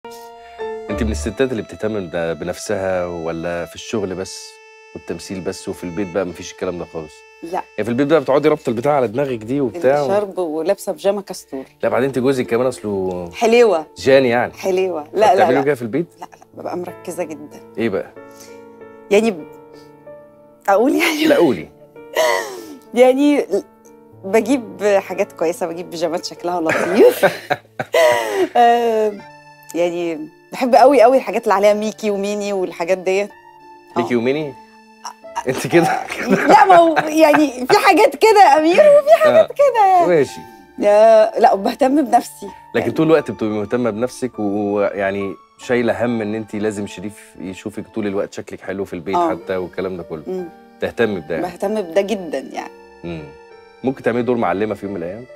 انت من الستات اللي بتهتم بن- بنفسها ولا في الشغل بس والتمثيل بس وفي البيت بقى مفيش الكلام ده خالص لا يعني في البيت بقى بتقعدي رابطه البتاع على دماغك دي وبتاع و... شرب ولابسه بيجامه كاستور لا بعدين انت جوزك كمان اصله حليوه جاني يعني حليوه لا لا بتعملوا لا كده في البيت لا لا ببقى مركزه جدا ايه بقى يعني ب- اقول يعني لا قولي يعني بجيب حاجات كويسه بجيب بيجامات شكلها لطيف آه، يعني بحب قوي قوي الحاجات اللي عليها ميكي وميني والحاجات ديت آه. ميكي وميني انت كده لا ما هو يعني في حاجات كده يا امير آه. كده يعني ماشي آه، لا بهتم بنفسي لكن طول الوقت بتبقي مهتمه بنفسك ويعني شايله هم ان انت لازم شريف يشوفك طول الوقت شكلك حلو في البيت آه. حتى والكلام ده كله مم. تهتمي بده يعني. بهتم بده جدا يعني مم. ممكن تعملي دور معلمه في يوم من الايام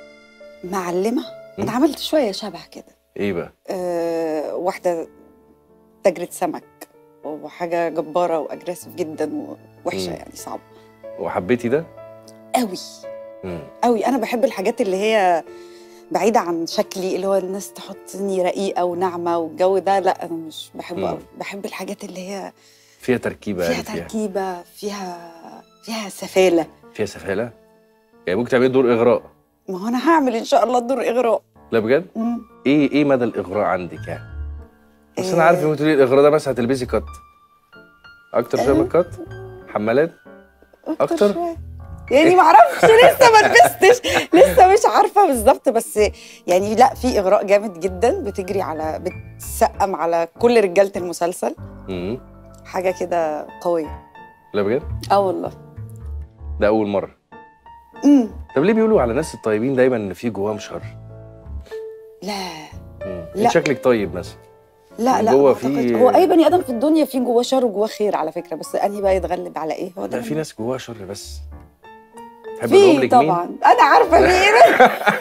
معلمه مم. انا عملت شويه شبه كده ايه بقى أه واحده تاجرة سمك وحاجه جباره واجريسيف جدا ووحشه مم. يعني صعبه وحبيتي ده قوي مم. قوي انا بحب الحاجات اللي هي بعيدة عن شكلي اللي هو الناس تحطني رقيقة وناعمة والجو ده لا أنا مش بحبه مم. قوي بحب الحاجات اللي هي فيها تركيبه فيها يعني فيها تركيبة فيها فيها سفالة فيها سفاله يعني ممكن تعملي دور اغراء ما هو أنا هعمل إن شاء الله دور إغراء لا بجد مم. ايه ايه مدى الاغراء عندك يعني بس انا إيه. عارف ان تقولي الاغراء ده مثلا هتلبسي كات اكتر شويه من أيوة. الكات حمالات أكتر؟ شوية. يعني ما اعرفش لسه ما لبستش لسه مش عارفه بالظبط بس يعني لا في اغراء جامد جدا بتجري على بتسقم على كل رجاله المسلسل مم. حاجه كده قويه لا بجد اه والله ده اول مره امم طب ليه بيقولوا على الناس الطيبين دايما ان في جواهم شر لا مم. لا. انت شكلك طيب مثلا لا من لا جوه ما في- أعتقدش. هو اي بني ادم في الدنيا فيه جواه شر وجواه خير على فكره بس انهي بقى يتغلب على ايه هو ده لا في اللي- ناس جواها شر بس تحب اقول في لك مين طبعا انا عارفه مين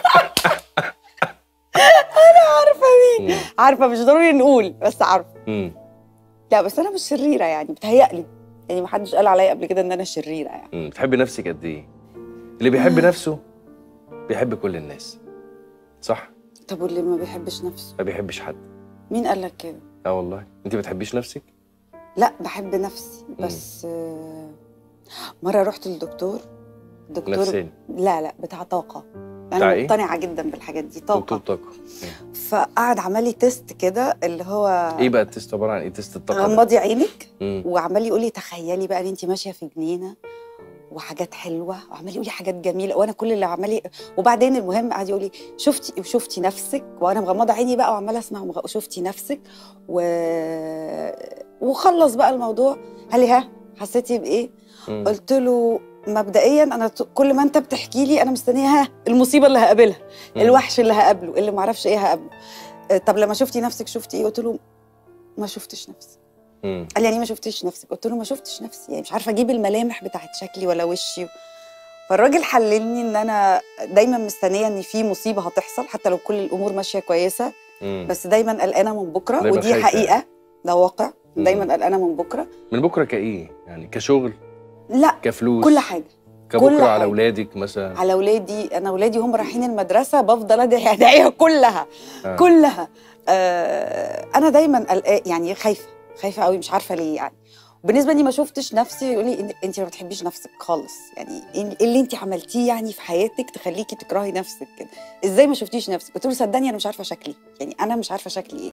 انا عارفه مين مم. عارفه مش ضروري نقول بس عارفه مم. لا بس انا مش شريره يعني بتهيألي يعني ما حدش قال عليا قبل كده ان انا شريره يعني مم. بتحبي نفسك قد ايه اللي بيحب نفسه بيحب كل الناس صح طب واللي ما بيحبش نفسه ما بيحبش حد مين قال لك كده اه والله انت ما بتحبيش نفسك لا بحب نفسي بس آه، مره رحت للدكتور الدكتور نفساني لا لا بتاع طاقه بتاع انا إيه؟ مقتنعه جدا بالحاجات دي دكتور طاقه طاقه فقعد عمل لي تيست كده اللي هو ايه بقى التست عباره عن ايه تست الطاقه ده؟ غمضي عينك مم. وعمال يقول لي تخيلي بقى ان انت ماشيه في جنينه وحاجات حلوه وعمال يقول لي حاجات جميله وانا كل اللي عمال ي- وبعدين المهم قعد يقول لي شفتي وشفتي نفسك وانا مغمضه عيني بقى وعماله اسمع ومغ- شفتي نفسك و... وخلص بقى الموضوع قال لي ها حسيتي بايه مم. قلت له مبدئيا انا ت- كل ما انت بتحكي لي انا مستنيه ها المصيبه اللي هقابلها مم. الوحش اللي هقابله اللي معرفش ايه هقابله آه، طب لما شفتي نفسك شفتي ايه قلت له ما شفتش نفسي مم. قال لي يعني ما شفتش نفسك قلت له ما شفتش نفسي يعني مش عارفه اجيب الملامح بتاعت شكلي ولا وشي فالراجل حللني ان انا دايما مستنيه ان في مصيبه هتحصل حتى لو كل الامور ماشيه كويسه مم. بس دايما قلقانه من بكره دايماً ودي خايفة حقيقه ده واقع مم. دايما قلقانه من بكره من بكره كايه يعني كشغل لا كفلوس كل حاجه كبكره كل على حاجة. اولادك مثلا على اولادي انا اولادي هم رايحين المدرسه بفضل ادعي ادعيها كلها آه. كلها آه انا دايما قلقا- يعني خايفه خايفه قوي مش عارفه ليه يعني وبالنسبه لي ما شفتش نفسي يقول لي انت ما بتحبيش نفسك خالص يعني ايه اللي انت عملتيه يعني في حياتك تخليكي تكرهي نفسك كده ازاي ما شفتيش نفسك قلت له صدقني انا مش عارفه شكلي يعني انا مش عارفه شكلي ايه